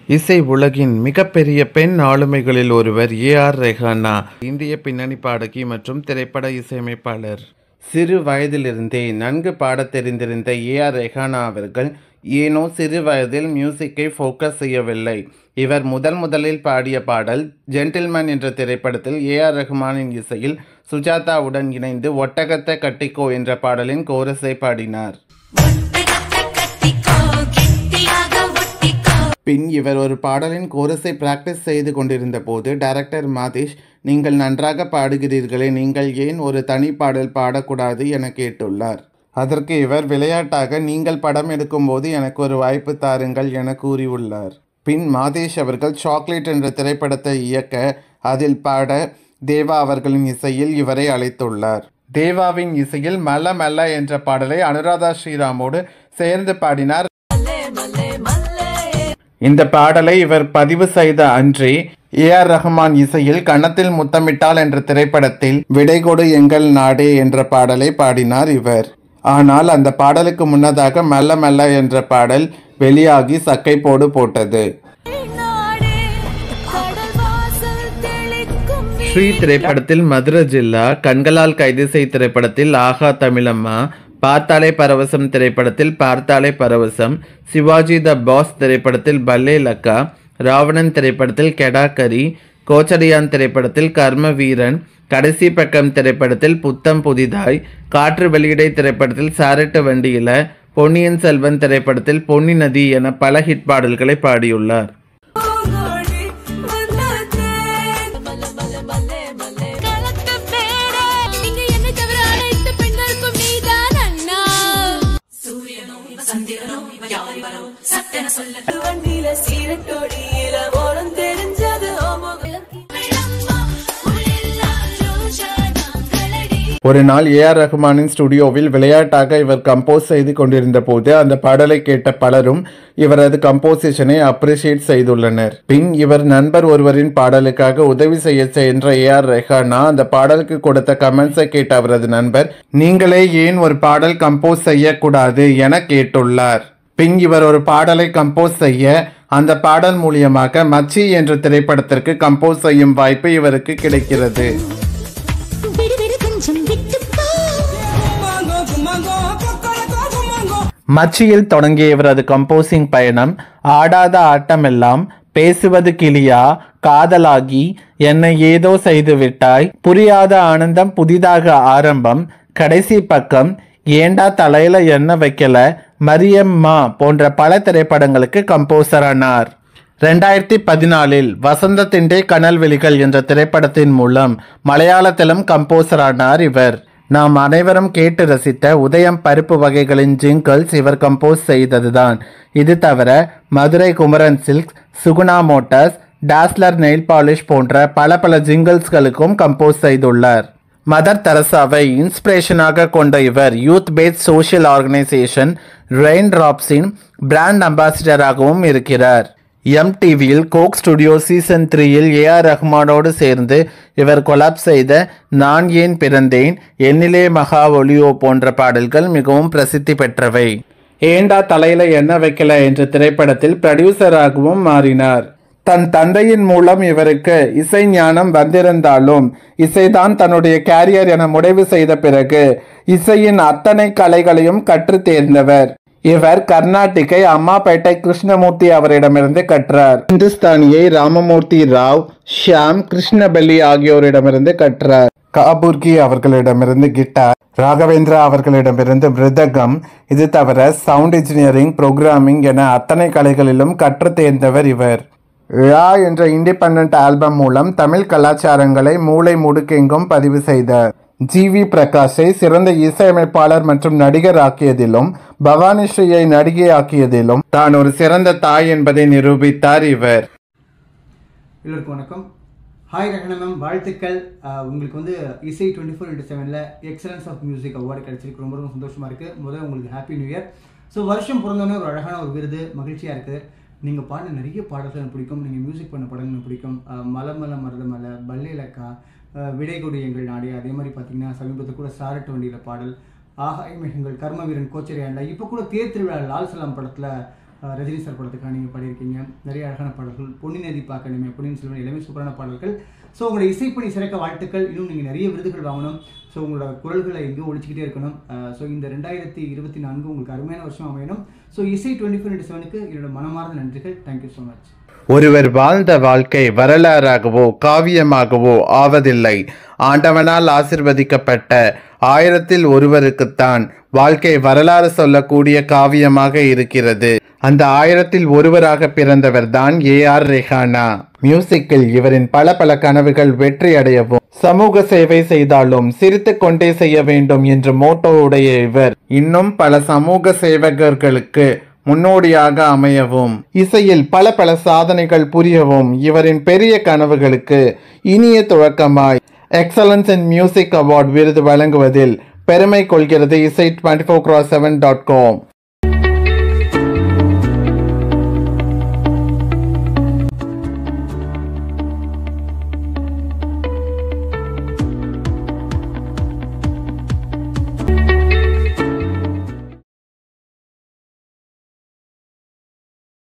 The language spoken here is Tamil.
இசை உலகின் மிகப்பெரிய பெண் ஆளுமைகளில் ஒருவர் ஏ ஆர் ரெஹானா இந்திய பின்னணி பாடகி மற்றும் திரைப்பட இசையமைப்பாளர் சிறு வயதிலிருந்தே நன்கு பாடத் தெரிந்திருந்த ஏ ஆர் ரெஹானா அவர்கள் ஏனோ சிறு வயதில் மியூசிக்கை ஃபோக்கஸ் செய்யவில்லை இவர் முதல் முதலில் பாடிய பாடல் ஜென்டில்மேன் என்ற திரைப்படத்தில் ஏ ஆர் ரஹ்மானின் இசையில் சுஜாதாவுடன் இணைந்து ஒட்டகத்தை கட்டிக்கோ என்ற பாடலின் கோரஸை பாடினார் பின் இவர் ஒரு பாடலின் கோரஸை பிராக்டிஸ் செய்து கொண்டிருந்த போது டைரக்டர் மாதேஷ் நீங்கள் நன்றாக பாடுகிறீர்களே நீங்கள் ஏன் ஒரு தனி பாடல் பாடக்கூடாது என கேட்டுள்ளார் அதற்கு இவர் விளையாட்டாக நீங்கள் படம் எடுக்கும்போது எனக்கு ஒரு வாய்ப்பு தாருங்கள் என கூறியுள்ளார் பின் மாதேஷ் அவர்கள் சாக்லேட் என்ற திரைப்படத்தை இயக்க அதில் பாட தேவா அவர்களின் இசையில் இவரை அழைத்துள்ளார் தேவாவின் இசையில் மல்ல மல்ல என்ற பாடலை அனுராதா ஸ்ரீராமோடு சேர்ந்து பாடினார் இந்த பாடலை இவர் பதிவு செய்த அன்றே ஏ ஆர் ரஹ்மான் இசையில் கன்னத்தில் முத்தமிட்டால் என்ற திரைப்படத்தில் விடைகொடு எங்கள் நாடே என்ற பாடலை பாடினார் இவர் ஆனால் அந்த பாடலுக்கு முன்னதாக மெல்ல மெல்ல என்ற பாடல் வெளியாகி சக்கை போடு போட்டது ஸ்ரீ திரைப்படத்தில் மதுர ஜில்லா கண்களால் கைது செய் திரைப்படத்தில் ஆகா தமிழம்மா பார்த்தாலே பரவசம் திரைப்படத்தில் பார்த்தாலே பரவசம் சிவாஜி த பாஸ் திரைப்படத்தில் பல்லே லக்கா ராவணன் திரைப்படத்தில் கெடாக்கரி கோச்சடியான் திரைப்படத்தில் கர்ம வீரன் கடைசி பக்கம் திரைப்படத்தில் புத்தம் புதிதாய் காற்று வெளியிடை திரைப்படத்தில் சாரட்டு வண்டியில பொன்னியின் செல்வன் திரைப்படத்தில் பொன்னி நதி என பல ஹிட் பாடல்களை பாடியுள்ளார் ஒரு நாள் ஏ ஆர் ரஹ்மானின் ஸ்டுடியோவில் விளையாட்டாக இவர் கம்போஸ் செய்து கொண்டிருந்த போது அந்த பாடலை கேட்ட பலரும் இவரது கம்போசிஷனை அப்ரிஷியேட் செய்துள்ளனர் பின் இவர் நண்பர் ஒருவரின் பாடலுக்காக உதவி செய்ய சென்ற ஏ ஆர் ரெஹானா அந்த பாடலுக்கு கொடுத்த கமெண்ட்ஸை கேட்ட அவரது நண்பர் நீங்களே ஏன் ஒரு பாடல் கம்போஸ் செய்யக்கூடாது என கேட்டுள்ளார் பின் இவர் ஒரு பாடலை கம்போஸ் செய்ய அந்த பாடல் மூலியமாக மச்சி என்ற திரைப்படத்திற்கு கம்போஸ் செய்யும் வாய்ப்பு இவருக்கு கிடைக்கிறது மச்சியில் தொடங்கிய இவரது கம்போசிங் பயணம் ஆடாத ஆட்டமெல்லாம் பேசுவது கிளியா காதலாகி என்னை ஏதோ செய்து விட்டாய் புரியாத ஆனந்தம் புதிதாக ஆரம்பம் கடைசி பக்கம் ஏண்டா தலையில என்ன வைக்கல மரியம்மா போன்ற பல திரைப்படங்களுக்கு கம்போசர் ஆனார் ரெண்டாயிரத்தி பதினாலில் வசந்தத்திண்டே கனல்வெளிகள் என்ற திரைப்படத்தின் மூலம் மலையாளத்திலும் கம்போசர் ஆனார் இவர் நாம் அனைவரும் கேட்டு ரசித்த உதயம் பருப்பு வகைகளின் ஜிங்கிள்ஸ் இவர் கம்போஸ் செய்ததுதான் இது தவிர Madurai Kumaran silks Suguna motors Dazzler nail polish போன்ற பல பல ஜிங்கிள்ஸ்களுக்கும் கம்போஸ் செய்துள்ளார் மதர் தெரசாவை இன்ஸ்பிரேஷனாக கொண்ட இவர் youth based social organisation rain டிராப்ஸின் பிராண்ட் அம்பாசிடராகவும் இருக்கிறார் எம்டிவியில் கோக் ஸ்டுடியோ சீசன் த்ரீயில் ஏ ஆர் ரஹ்மானோடு சேர்ந்து இவர் கொலாப் செய்த நான் ஏன் பிறந்தேன் என்னிலே மகா ஒலியோ போன்ற பாடல்கள் மிகவும் பிரசித்தி பெற்றவை ஏண்டா தலையில என்ன வைக்கல என்ற திரைப்படத்தில் ப்ரொடியூசராகவும் மாறினார் தன் தந்தையின் மூலம் இவருக்கு இசை ஞானம் வந்திருந்தாலும் இசைதான் தன்னுடைய கேரியர் என முடிவு செய்த பிறகு இசையின் அத்தனை கலைகளையும் கற்று தேர்ந்தவர் இவர் கர்நாடிக்கை அம்மாபேட்டை கிருஷ்ணமூர்த்தி அவரிடமிருந்து கற்றார் இந்துஸ்தானியை ராமமூர்த்தி ராவ் ஷியாம் கிருஷ்ணபெல்லி ஆகியோரிடமிருந்து கற்றார் காபூர்கி அவர்களிடமிருந்து கிட்டார் ராகவேந்திரா அவர்களிடமிருந்து மிருதகம் இது தவிர சவுண்ட் இன்ஜினியரிங் புரோகிராமிங் என அத்தனை கலைகளிலும் கற்று தேர்ந்தவர் இவர் ரா என்ற இண்டிபெண்ட் ஆல்பம் மூலம் தமிழ் கலாச்சாரங்களை மூளை முடுக்கெங்கும் பதிவு செய்தார் ஜி வி பிரகாஷை சிறந்த இசையமைப்பாளர் மற்றும் நடிகர் ஆக்கியதிலும் பவானி ஸ்ரீயை நடிகை ஆக்கியதிலும் தான் ஒரு சிறந்த தாய் என்பதை நிரூபித்தார் இவர் எல்லோருக்கும் வணக்கம் ஹாய் ரகண மேம் வாழ்த்துக்கள் அஹ், உங்களுக்கு வந்து இசை டுவெண்ட்டி ஃபோர் இன்ட்டு செவனில் எக்ஸலன்ஸ் ஆஃப் மியூசிக் அவார்டு கிடைச்சிருக்கு ரொம்ப ரொம்ப சந்தோஷமாக இருக்குது முதல்ல உங்களுக்கு ஹாப்பி நியூ இயர் ஸோ வருஷம் பிறந்தோன்னே ஒரு அழகான ஒரு விருது மகிழ்ச்சியாக இருக்குது நீங்கள் பாடின நிறைய பாடல்கள் எனக்கு பிடிக்கும் நீங்கள் மியூசிக் பண்ண படங்கள் எனக்கு பிடிக்கும் அஹ், மல மல மருத மலை பல்லேலக்கா விடை கொடு எங்கள் நாடு அதே மாதிரி பார்த்தீங்கன்னா சமீபத்தில் கூட சாரட்டு வண்டியில் பாடல் ஆகாய மேகங்கள் கர்ம வீரன் கோச்சரியாண்டா இப்போ கூட தேர் திருவிழா லால் சலாம் படத்தில் அஹ் ரஜினி சார் படத்துக்காக நீங்கள் பாடியிருக்கீங்க நிறைய அழகான பாடல்கள் பொன்னி நதி பார்க்கணுமே பொன்னியின் செல்வன் எல்லாமே சூப்பரான பாடல்கள் ஸோ உங்களோட இசைப்பணி சிறக்க வாழ்த்துக்கள் இன்னும் நீங்கள் நிறைய விருதுகள் வாங்கணும் ஸோ உங்களோட குரல்களை எங்கேயும் ஒழிச்சிக்கிட்டே இருக்கணும் ஸோ இந்த ரெண்டாயிரத்தி இருபத்தி நான்கு உங்களுக்கு அருமையான வருஷம் அமையணும் ஸோ இசை டுவெண்ட்டி ஃபோர் இன்ட்டு செவனுக்கு என்னோட மனமார்ந்த நன்றிகள் தேங்க்யூ ஸோ மச் ஒருவர் வாழ்ந்த வாழ்க்கை வரலாறாகவோ காவியமாகவோ ஆவதில்லை ஆண்டவனால் ஆசிர்வதிக்கப்பட்ட ஆயிரத்தில் ஒருவருக்குத்தான் வாழ்க்கை வரலாறு சொல்லக்கூடிய காவியமாக இருக்கிறது அந்த ஆயிரத்தில் ஒருவராக பிறந்தவர் தான் ஏ ஆர் ரெஹானா மியூசிக்கில் இவரின் பல பல கனவுகள் வெற்றி அடையவும் சமூக சேவை செய்தாலும் சிரித்துக் கொண்டே செய்ய வேண்டும் என்ற மோட்டோவுடைய இவர் இன்னும் பல சமூக சேவகர்களுக்கு முன்னோடியாக அமையவும் இசையில் பல பல சாதனைகள் புரியவும் இவரின் பெரிய கனவுகளுக்கு இனிய துவக்கமாய் எக்ஸலன்ஸ் இன் மியூசிக் அவார்ட் விருது வழங்குவதில் பெருமை கொள்கிறது இசை twenty four cross seven dot com